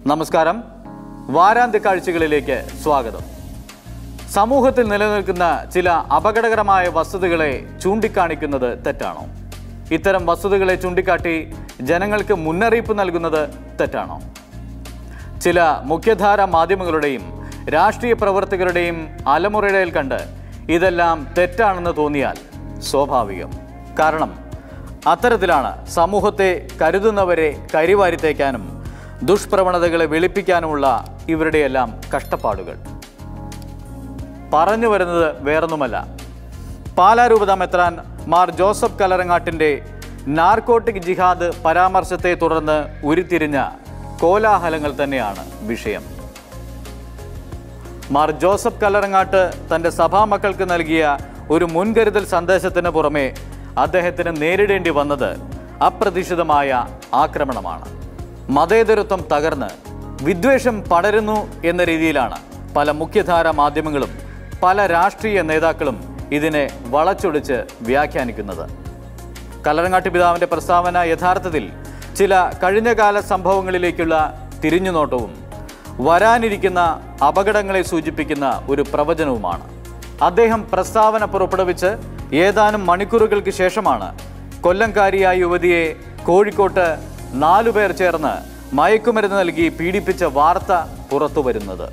നമസ്കാരം വാരാന്ത്യ കാഴ്ചകളിലേക്ക് സ്വാഗതം സമൂഹത്തിൽ നിലനിൽക്കുന്ന ചില അപകടകരമായ വസ്തുതകളെ ചൂണ്ടിക്കാണിക്കുന്നത് തെറ്റാണോ ഇത്തരം വസ്തുതകളെ ചൂണ്ടിക്കാട്ടി ജനങ്ങൾക്ക് മുന്നറിയിപ്പ് നൽകുന്നത് തെറ്റാണോ ചില മുഖ്യധാര മാധ്യമങ്ങളുടെയും രാഷ്ട്രീയ പ്രവർത്തകരുടെയും അലമുറയിൽ കണ്ട് ഇതെല്ലാം തെറ്റാണെന്ന് തോന്നിയാൽ സ്വാഭാവികം കാരണം അത്തരത്തിലാണ് സമൂഹത്തെ കരുതുന്നവരെ കരിവാരിത്തേക്കാനും ദുഷ്പ്രവണതകളെ വെളുപ്പിക്കാനുമുള്ള ഇവരുടെയെല്ലാം കഷ്ടപ്പാടുകൾ പറഞ്ഞു വരുന്നത് വേറൊന്നുമല്ല പാലാരൂപത മെത്രാൻ മാർ ജോസഫ് കലറങ്ങാട്ടിൻ്റെ നാർക്കോട്ടിക് ജിഹാദ് പരാമർശത്തെ തുടർന്ന് ഉരുത്തിരിഞ്ഞ കോലാഹലങ്ങൾ തന്നെയാണ് വിഷയം മാർ ജോസഫ് കല്ലറങ്ങാട്ട് തൻ്റെ സഭാമക്കൾക്ക് നൽകിയ ഒരു മുൻകരുതൽ സന്ദേശത്തിന് പുറമെ അദ്ദേഹത്തിന് നേരിടേണ്ടി വന്നത് അപ്രതീക്ഷിതമായ ആക്രമണമാണ് മതേതരത്വം തകർന്ന് വിദ്വേഷം പടരുന്നു എന്ന രീതിയിലാണ് പല മുഖ്യധാര മാധ്യമങ്ങളും പല രാഷ്ട്രീയ നേതാക്കളും ഇതിനെ വളച്ചൊടിച്ച് വ്യാഖ്യാനിക്കുന്നത് കല്ലറങ്ങാട്ട് പിതാവിന്റെ പ്രസ്താവന യഥാർത്ഥത്തിൽ ചില കഴിഞ്ഞകാല സംഭവങ്ങളിലേക്കുള്ള തിരിഞ്ഞുനോട്ടവും വരാനിരിക്കുന്ന അപകടങ്ങളെ സൂചിപ്പിക്കുന്ന ഒരു പ്രവചനവുമാണ് അദ്ദേഹം പ്രസ്താവന പുറപ്പെടുവിച്ച് ഏതാനും മണിക്കൂറുകൾക്ക് ശേഷമാണ് കൊല്ലംകാരിയായ യുവതിയെ കോഴിക്കോട്ട് നാലുപേർ ചേർന്ന് മയക്കുമരുന്ന് നൽകി പീഡിപ്പിച്ച വാർത്ത പുറത്തു വരുന്നത്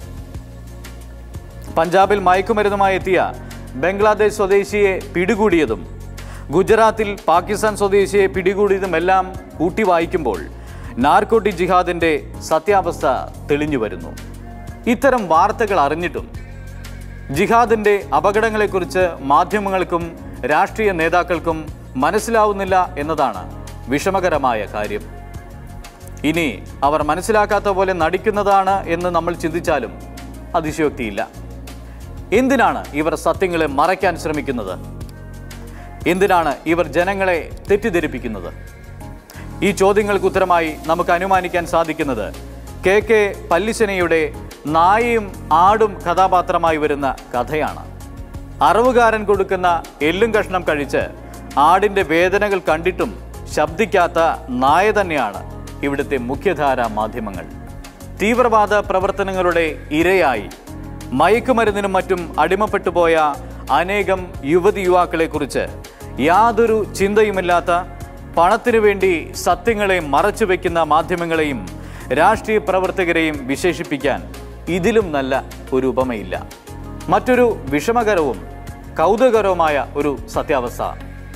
പഞ്ചാബിൽ മയക്കുമരുന്നുമായി എത്തിയ ബംഗ്ലാദേശ് സ്വദേശിയെ പിടികൂടിയതും ഗുജറാത്തിൽ പാകിസ്ഥാൻ സ്വദേശിയെ പിടികൂടിയതുമെല്ലാം കൂട്ടി വായിക്കുമ്പോൾ നാർക്കോട്ടി ജിഹാദിന്റെ സത്യാവസ്ഥ തെളിഞ്ഞു വരുന്നു ഇത്തരം വാർത്തകൾ അറിഞ്ഞിട്ടും ജിഹാദിന്റെ അപകടങ്ങളെക്കുറിച്ച് മാധ്യമങ്ങൾക്കും രാഷ്ട്രീയ നേതാക്കൾക്കും മനസ്സിലാവുന്നില്ല എന്നതാണ് വിഷമകരമായ കാര്യം ഇനി അവർ മനസ്സിലാക്കാത്ത പോലെ നടിക്കുന്നതാണ് എന്ന് നമ്മൾ ചിന്തിച്ചാലും അതിശയോക്തിയില്ല എന്തിനാണ് ഇവർ സത്യങ്ങളെ മറയ്ക്കാൻ ശ്രമിക്കുന്നത് എന്തിനാണ് ഇവർ ജനങ്ങളെ തെറ്റിദ്ധരിപ്പിക്കുന്നത് ഈ ചോദ്യങ്ങൾക്ക് ഉത്തരമായി നമുക്ക് അനുമാനിക്കാൻ സാധിക്കുന്നത് കെ കെ പല്ലിശനയുടെ നായയും ആടും കഥാപാത്രമായി വരുന്ന കഥയാണ് അറിവുകാരൻ കൊടുക്കുന്ന എല്ലും കഷ്ണം കഴിച്ച് ആടിൻ്റെ വേദനകൾ കണ്ടിട്ടും ശബ്ദിക്കാത്ത നായ തന്നെയാണ് ഇവിടുത്തെ മുഖ്യധാര മാധ്യമങ്ങൾ തീവ്രവാദ പ്രവർത്തനങ്ങളുടെ ഇരയായി മയക്കുമരുന്നിനും മറ്റും അടിമപ്പെട്ടു പോയ അനേകം യുവതി യുവാക്കളെക്കുറിച്ച് യാതൊരു ചിന്തയുമില്ലാത്ത പണത്തിനു വേണ്ടി സത്യങ്ങളെ മറച്ചു വയ്ക്കുന്ന മാധ്യമങ്ങളെയും രാഷ്ട്രീയ പ്രവർത്തകരെയും വിശേഷിപ്പിക്കാൻ ഇതിലും നല്ല ഒരു ഉപമയില്ല മറ്റൊരു വിഷമകരവും കൗതുകകരവുമായ ഒരു സത്യാവസ്ഥ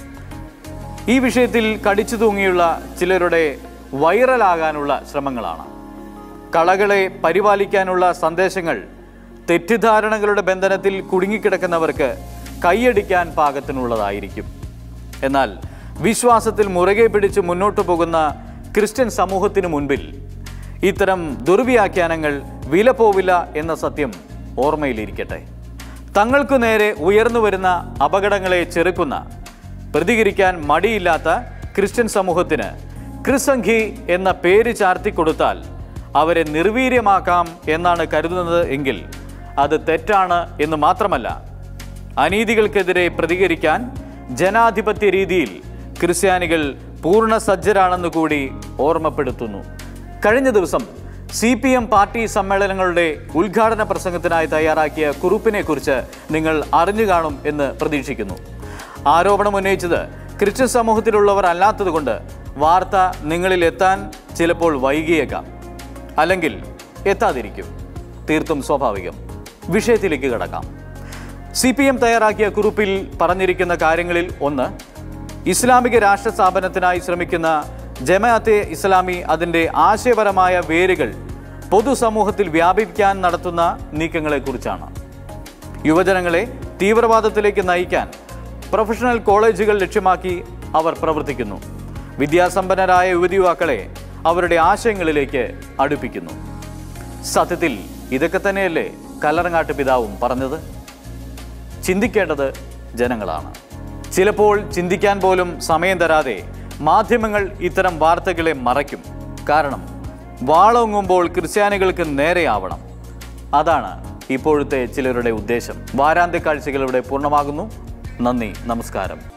ഈ വിഷയത്തിൽ കടിച്ചു തൂങ്ങിയുള്ള ചിലരുടെ വൈറലാകാനുള്ള ശ്രമങ്ങളാണ് കളകളെ പരിപാലിക്കാനുള്ള സന്ദേശങ്ങൾ തെറ്റിദ്ധാരണകളുടെ ബന്ധനത്തിൽ കുടുങ്ങിക്കിടക്കുന്നവർക്ക് കൈയടിക്കാൻ പാകത്തിനുള്ളതായിരിക്കും എന്നാൽ വിശ്വാസത്തിൽ മുറുകെ പിടിച്ച് മുന്നോട്ടു പോകുന്ന ക്രിസ്ത്യൻ സമൂഹത്തിനു മുൻപിൽ ഇത്തരം ദുർവ്യാഖ്യാനങ്ങൾ വില പോവില്ല എന്ന സത്യം ഓർമ്മയിലിരിക്കട്ടെ തങ്ങൾക്കു നേരെ ഉയർന്നു വരുന്ന അപകടങ്ങളെ ചെറുക്കുന്ന പ്രതികരിക്കാൻ മടിയില്ലാത്ത ക്രിസ്ത്യൻ സമൂഹത്തിന് ക്രിസംഘി എന്ന പേര് ചാർത്തി കൊടുത്താൽ അവരെ നിർവീര്യമാക്കാം എന്നാണ് കരുതുന്നത് എങ്കിൽ അത് തെറ്റാണ് എന്ന് മാത്രമല്ല അനീതികൾക്കെതിരെ പ്രതികരിക്കാൻ ജനാധിപത്യ രീതിയിൽ ക്രിസ്ത്യാനികൾ പൂർണ്ണ സജ്ജരാണെന്ന് കൂടി ഓർമ്മപ്പെടുത്തുന്നു കഴിഞ്ഞ ദിവസം സി പി എം പാർട്ടി സമ്മേളനങ്ങളുടെ ഉദ്ഘാടന പ്രസംഗത്തിനായി തയ്യാറാക്കിയ കുറിപ്പിനെ കുറിച്ച് നിങ്ങൾ അറിഞ്ഞു കാണും എന്ന് പ്രതീക്ഷിക്കുന്നു ആരോപണം ഉന്നയിച്ചത് ക്രിസ്ത്യൻ സമൂഹത്തിലുള്ളവർ അല്ലാത്തതുകൊണ്ട് വാർത്ത നിങ്ങളിൽ എത്താൻ ചിലപ്പോൾ വൈകിയേക്കാം അല്ലെങ്കിൽ എത്താതിരിക്കും തീർത്തും സ്വാഭാവികം വിഷയത്തിലേക്ക് കടക്കാം സി പി എം തയ്യാറാക്കിയ കുറിപ്പിൽ പറഞ്ഞിരിക്കുന്ന കാര്യങ്ങളിൽ ഒന്ന് ഇസ്ലാമിക രാഷ്ട്ര സ്ഥാപനത്തിനായി ശ്രമിക്കുന്ന ജമാഅത്തെ ഇസ്ലാമി അതിൻ്റെ ആശയപരമായ വേരുകൾ പൊതുസമൂഹത്തിൽ വ്യാപിക്കാൻ നടത്തുന്ന നീക്കങ്ങളെക്കുറിച്ചാണ് യുവജനങ്ങളെ തീവ്രവാദത്തിലേക്ക് നയിക്കാൻ പ്രൊഫഷണൽ കോളേജുകൾ ലക്ഷ്യമാക്കി അവർ പ്രവർത്തിക്കുന്നു വിദ്യാസമ്പന്നരായ യുവതി യുവാക്കളെ അവരുടെ ആശയങ്ങളിലേക്ക് അടുപ്പിക്കുന്നു സത്യത്തിൽ ഇതൊക്കെ തന്നെയല്ലേ കല്ലറങ്ങാട്ട് പിതാവും പറഞ്ഞത് ചിന്തിക്കേണ്ടത് ജനങ്ങളാണ് ചിലപ്പോൾ ചിന്തിക്കാൻ പോലും സമയം തരാതെ മാധ്യമങ്ങൾ ഇത്തരം വാർത്തകളെ മറയ്ക്കും കാരണം വാളൊങ്ങുമ്പോൾ ക്രിസ്ത്യാനികൾക്ക് നേരെയാവണം അതാണ് ഇപ്പോഴത്തെ ചിലരുടെ ഉദ്ദേശം വാരാന്ത്യ കാഴ്ചകൾ ഇവിടെ പൂർണ്ണമാകുന്നു നന്ദി നമസ്കാരം